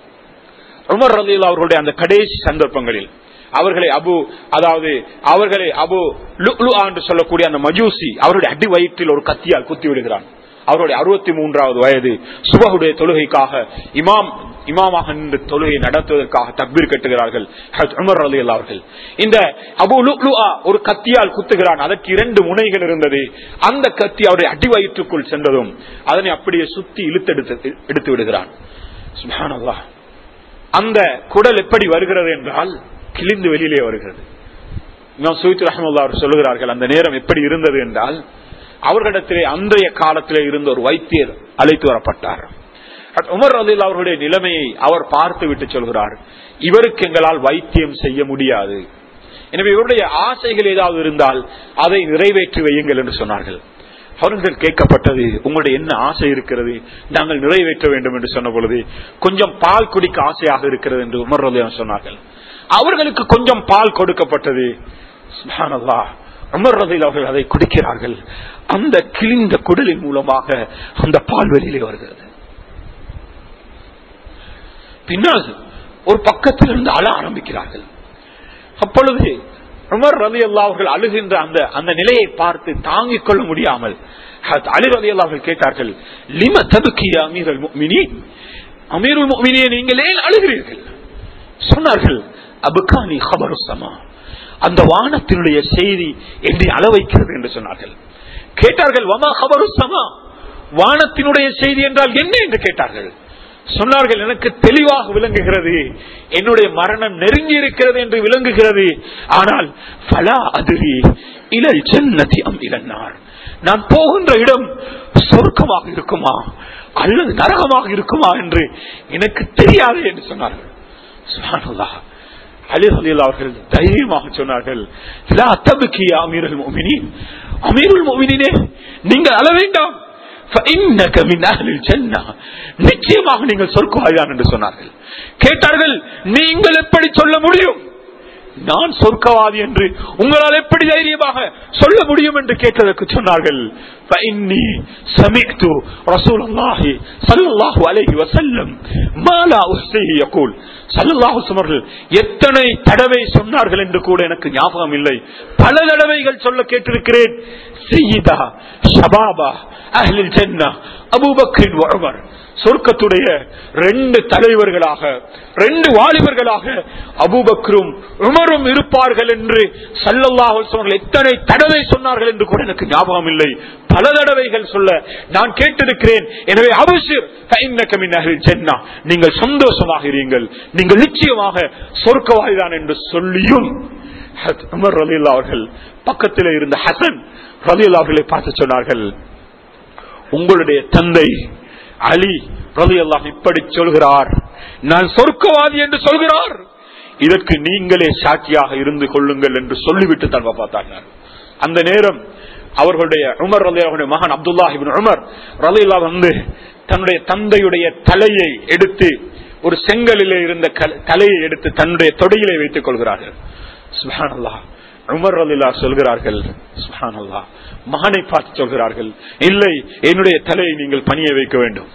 உமர் ரலி அவர்களுடைய அந்த கடைசி சந்தர்ப்பங்களில் அவர்களை அபு அதாவது அவர்களை அபு லுக்லு என்று சொல்லக்கூடிய அந்த மஜூசி அவருடைய அடி வயிற்றில் ஒரு கத்தியால் குத்தி விடுகிறான் அவருடைய அறுபத்தி மூன்றாவது வயது சுபகுடைய தொழுகைக்காக இமாம் இமாமாக நின்று தொழுகை நடத்துவதற்காக தக்பீர் கட்டுகிறார்கள் உமர் அலி அவர்கள் இந்த அபு லுக்லுஆ ஒரு கத்தியால் குத்துகிறான் அதற்கு இரண்டு முனைகள் இருந்தது அந்த கத்தி அவருடைய அடி வயிற்றுக்குள் சென்றதும் அதனை அப்படியே சுத்தி இழுத்தெடுத்து எடுத்து விடுகிறான் சுபானல்லா அந்த குடல் எப்படி வருகிறது என்றால் கிழிந்து வெளியிலே வருகிறது இமாம் சுயித் ரஹமுல்லா அவர் சொல்லுகிறார்கள் அந்த நேரம் எப்படி இருந்தது என்றால் அவர்களிடத்திலே அன்றைய காலத்திலே இருந்த ஒரு வைத்தியர் அழைத்து வரப்பட்டார் உமர் அலில் அவர்களுடைய நிலைமையை அவர் பார்த்து விட்டு சொல்கிறார் இவருக்கு எங்களால் வைத்தியம் செய்ய முடியாது எனவே இவருடைய ஆசைகள் ஏதாவது இருந்தால் அதை நிறைவேற்றி வையுங்கள் என்று சொன்னார்கள் அவர்கள் கேட்கப்பட்டது உங்களுடைய என்ன ஆசை இருக்கிறது நாங்கள் நிறைவேற்ற வேண்டும் என்று சொன்ன பொழுது கொஞ்சம் பால் குடிக்க ஆசையாக இருக்கிறது என்று உமர் ரலியான் சொன்னார்கள் அவர்களுக்கு கொஞ்சம் பால் கொடுக்கப்பட்டது உமர் ரதில் அவர்கள் அதை குடிக்கிறார்கள் அந்த கிழிந்த குடலின் மூலமாக அந்த பால் வெளியிலே வருகிறது பின்னால் ஒரு பக்கத்தில் இருந்து அழ ஆரம்பிக்கிறார்கள் அப்பொழுது உமர் ரவி அல்லா அவர்கள் அழுகின்ற அந்த அந்த நிலையை பார்த்து தாங்கிக் கொள்ள முடியாமல் அலி ரவி அல்லா அவர்கள் கேட்டார்கள் லிம ததுக்கிய அமீரல் மினி அமீருல் மினியை நீங்கள் ஏன் அழுகிறீர்கள் சொன்னார்கள் அபுகானி ஹபரு சமா அந்த வானத்தினுடைய செய்தி என்னை அள வைக்கிறது என்று சொன்னார்கள் கேட்டார்கள் வமா ஹபரு சமா வானத்தினுடைய செய்தி என்றால் என்ன என்று கேட்டார்கள் சொன்னார்கள் எனக்கு தெளிவாக விளங்குகிறது என்னுடைய மரணம் நெருங்கி இருக்கிறது என்று விளங்குகிறது ஆனால் பலா அதிரி இலல் ஜன்னதி அம் இளன்னார் நான் போகின்ற இடம் சொர்க்கமாக இருக்குமா அல்லது நரகமாக இருக்குமா என்று எனக்கு தெரியாது என்று சொன்னார்கள் சுப்ஹானல்லாஹ். அலி ரலியல்லாஹு அவர்கள் தைரியமாக சொன்னார்கள் லா தப்கி யா அமீருல் முஃமினீன் அமீருல் முஃமினீனே நீங்கள் அழ வேண்டாம் فإنك من أهل الجنة. நிச்சயமாக நீங்கள் சொர்க்கவாதிதான் என்று சொன்னார்கள் கேட்டார்கள் நீங்கள் எப்படி சொல்ல முடியும் நான் சொர்க்கவாதி என்று உங்களால் எப்படி தைரியமாக சொல்ல முடியும் என்று கேட்டதற்கு சொன்னார்கள் فإني سمعت رسول الله صلى الله عليه وسلم ما لا أحصيه يقول சல்லல்லாஹு அவர்கள் எத்தனை தடவை சொன்னார்கள் என்று கூட எனக்கு ஞாபகம் இல்லை பல தடவைகள் சொல்ல கேட்டிருக்கிறேன் செய்யிதா ஷபாபா அஹ்லில் ஜன்னா அபூபக்கரின் உமர் சொர்க்கத்துடைய ரெண்டு தலைவர்களாக ரெண்டு வாலிபர்களாக அபூபக்கரும் உமரும் இருப்பார்கள் என்று சல்லல்லாஹு அவர்கள் எத்தனை தடவை சொன்னார்கள் என்று கூட எனக்கு ஞாபகம் இல்லை பல தடவைகள் சொல்ல நான் கேட்டிருக்கிறேன் எனவே அவசியம் சென்னா நீங்கள் சந்தோஷமாக இருங்கள் நீங்கள் நிச்சயமாக சொர்க்கவாதிதான் என்று சொல்லியும் உமர் ரலில்லா அவர்கள் பக்கத்தில் இருந்த ஹசன் ரலில்லா அவர்களை பார்த்து சொன்னார்கள் உங்களுடைய தந்தை அலி ரலி அல்லாஹ் இப்படி சொல்கிறார் நான் சொர்க்கவாதி என்று சொல்கிறார் இதற்கு நீங்களே சாட்சியாக இருந்து கொள்ளுங்கள் என்று சொல்லிவிட்டு தன்மை பார்த்தார்கள் அந்த நேரம் அவர்களுடைய உமர் ரலி அவருடைய மகன் அப்துல்லா இபின் உமர் ரலி அல்லா வந்து தன்னுடைய தந்தையுடைய தலையை எடுத்து ஒரு செங்கலிலே இருந்த கல- தலையை எடுத்து தன்னுடைய தொடையிலே வைத்துக் கொள்கிறார்கள் சுப்ஹானல்லாஹ் உமர் ரலில்லா சொல்கிறார்கள் சுப்ஹானல்லாஹ் மகனை பார்த்து சொல்கிறார்கள் இல்லை என்னுடைய தலையை நீங்கள் பணிய வைக்க வேண்டும்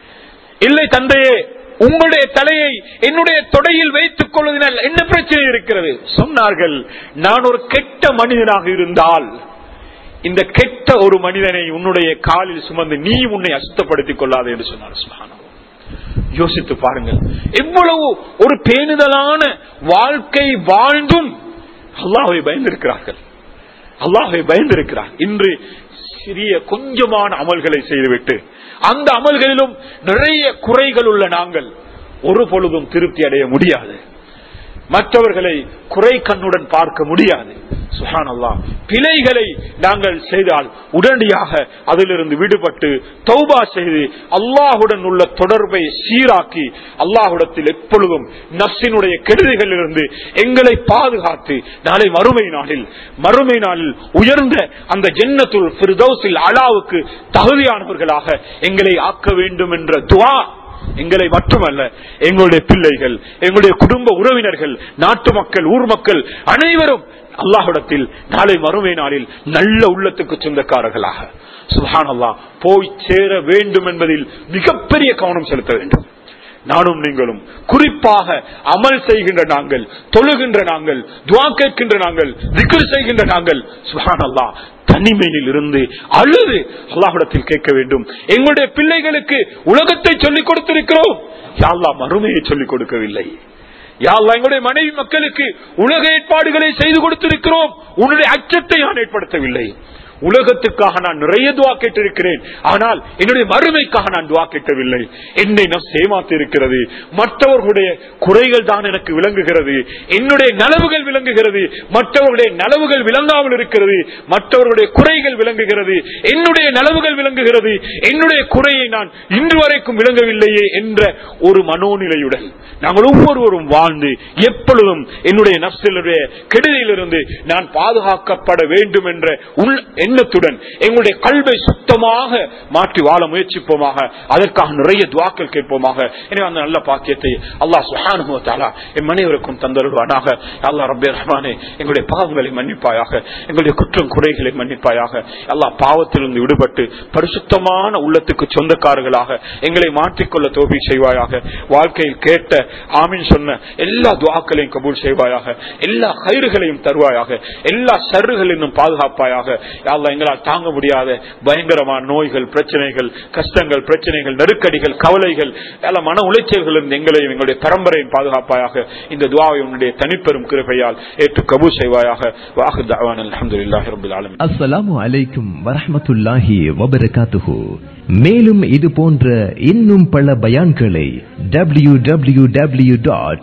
இல்லை தந்தையே உங்களுடைய தலையை என்னுடைய தொடையில் வைத்துக் கொள்வதனால் என்ன பிரச்சனை இருக்கிறது சொன்னார்கள் நான் ஒரு கெட்ட மனிதனாக இருந்தால் இந்த கெட்ட ஒரு மனிதனை உன்னுடைய காலில் சுமந்து நீ உன்னை அசுத்தப்படுத்திக் கொள்ளாதே என்று சொன்னார் சுப்ஹானல்லாஹ். யோசித்து பாருங்கள் எவ்வளவு ஒரு பேணுதலான வாழ்க்கை வாழ்ந்தும் அல்லாஹை பயந்திருக்கிறார்கள் அல்லாஹை பயந்திருக்கிறார் இன்று சிறிய கொஞ்சமான அமல்களை செய்துவிட்டு அந்த அமல்களிலும் நிறைய குறைகள் உள்ள நாங்கள் ஒரு பொழுதும் திருப்தி அடைய முடியாது மற்றவர்களை குறை கண்ணுடன் பார்க்க முடியாது சுஹான் அல்லாஹ் பிழைகளை நாங்கள் செய்தால் உடனடியாக அதிலிருந்து விடுபட்டு தௌபா செய்து அல்லாஹுடன் உள்ள தொடர்பை சீராக்கி அல்லாஹுடத்தில் எப்பொழுதும் நஃப்சினுடைய கெடுதிகளிலிருந்து எங்களை பாதுகாத்து நாளை மறுமை நாளில் மறுமை நாளில் உயர்ந்த அந்த ஜென்னத்துல் ஃபிர்தௌஸில் அலாவுக்கு தகுதியானவர்களாக எங்களை ஆக்க வேண்டும் என்ற துவா எங்களை மட்டுமல்ல எங்களுடைய பிள்ளைகள் எங்களுடைய குடும்ப உறவினர்கள் நாட்டு மக்கள் ஊர் மக்கள் அனைவரும் அல்லாஹிடத்தில் நாளை மறுமை நாளில் நல்ல உள்ளத்துக்கு சொந்தக்காரர்களாக சுஹான் அல்லாஹ் போய் சேர வேண்டும் என்பதில் மிகப்பெரிய கவனம் செலுத்த வேண்டும் நானும் நீங்களும் குறிப்பாக அமல் செய்கின்ற நாங்கள் தொழுகின்ற நாங்கள் துவா கேட்கின்ற நாங்கள் திக்ர் செய்கின்ற நாங்கள் சுஹான் அல்லாஹ் தனிமையில் இருந்து அழுது அல்லாஹிடத்தில் கேட்க வேண்டும் எங்களுடைய பிள்ளைகளுக்கு உலகத்தை சொல்லிக் கொடுத்திருக்கிறோம் யாழ்லா மறுமையை சொல்லிக் கொடுக்கவில்லை யாழ்லா எங்களுடைய மனைவி மக்களுக்கு உலக ஏற்பாடுகளை செய்து கொடுத்திருக்கிறோம் உன்னுடைய அச்சத்தை நான் ஏற்படுத்தவில்லை உலகத்துக்காக நான் நிறைய துவா கேட்டிருக்கிறேன் ஆனால் என்னுடைய மறுமைக்காக நான் துவா கேட்கவில்லை என்னை நான் சேமாத்து இருக்கிறது மற்றவர்களுடைய குறைகள் தான் எனக்கு விளங்குகிறது என்னுடைய நலவுகள் விளங்குகிறது மற்றவர்களுடைய நலவுகள் விளங்காமல் இருக்கிறது மற்றவர்களுடைய குறைகள் விளங்குகிறது என்னுடைய நலவுகள் விளங்குகிறது என்னுடைய குறையை நான் இன்று வரைக்கும் விளங்கவில்லையே என்ற ஒரு மனோநிலையுடன் நாங்கள் ஒவ்வொருவரும் வாழ்ந்து எப்பொழுதும் என்னுடைய நப்சிலுடைய கெடுதியிலிருந்து நான் பாதுகாக்கப்பட வேண்டும் என்ற உள் எண்ணத்துடன் எங்களுடைய கல்வை சுத்தமாக மாற்றி வாழ முயற்சிப்போமாக அதற்காக நிறைய துவாக்கள் கேட்போமாக எனவே அந்த நல்ல பாக்கியத்தை அல்லாஹ் சுஹானுவத்தாலா என் மனைவருக்கும் தந்தருவானாக அல்லாஹ் ரப்பே ரஹ்மானே எங்களுடைய பாவங்களை மன்னிப்பாயாக எங்களுடைய குற்றம் குறைகளை மன்னிப்பாயாக அல்லாஹ் பாவத்திலிருந்து விடுபட்டு பரிசுத்தமான உள்ளத்துக்கு சொந்தக்காரர்களாக எங்களை மாற்றிக்கொள்ள தோல்வி செய்வாயாக வாழ்க்கையில் கேட்ட ஆமீன் சொன்ன எல்லா துவாக்களையும் கபூல் செய்வாயாக எல்லா கயிறுகளையும் தருவாயாக எல்லா சருகளிலும் பாதுகாப்பாயாக யாழ்லா எங்களால் தாங்க முடியாத பயங்கரமான நோய்கள் பிரச்சனைகள் கஷ்டங்கள் பிரச்சனைகள் நெருக்கடிகள் கவலைகள் எல்லா மன உளைச்சல்கள் இருந்து எங்களையும் எங்களுடைய பரம்பரையும் பாதுகாப்பாயாக இந்த துவாவை உன்னுடைய தனிப்பெரும் கிருபையால் ஏற்று கபூல் செய்வாயாக வாஹு தாவான் அலமதுல்லாஹி ரபில் ஆலமீன் அஸ்ஸலாமு அலைக்கும் வரஹ்மத்துல்லாஹி வபரகாத்துஹு மேலும் இது போன்ற இன்னும் பல பயான்களை W W W dot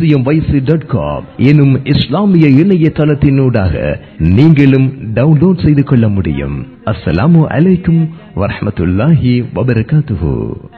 dot com எனும் இஸ்லாமிய இணையதளத்தினூடாக நீங்களும் டவுன்லோட் செய்து கொள்ள முடியும் அஸ்ஸலாமு அலைக்கும் வரஹ்மத்துல்லாஹி வபரகாத்துஹு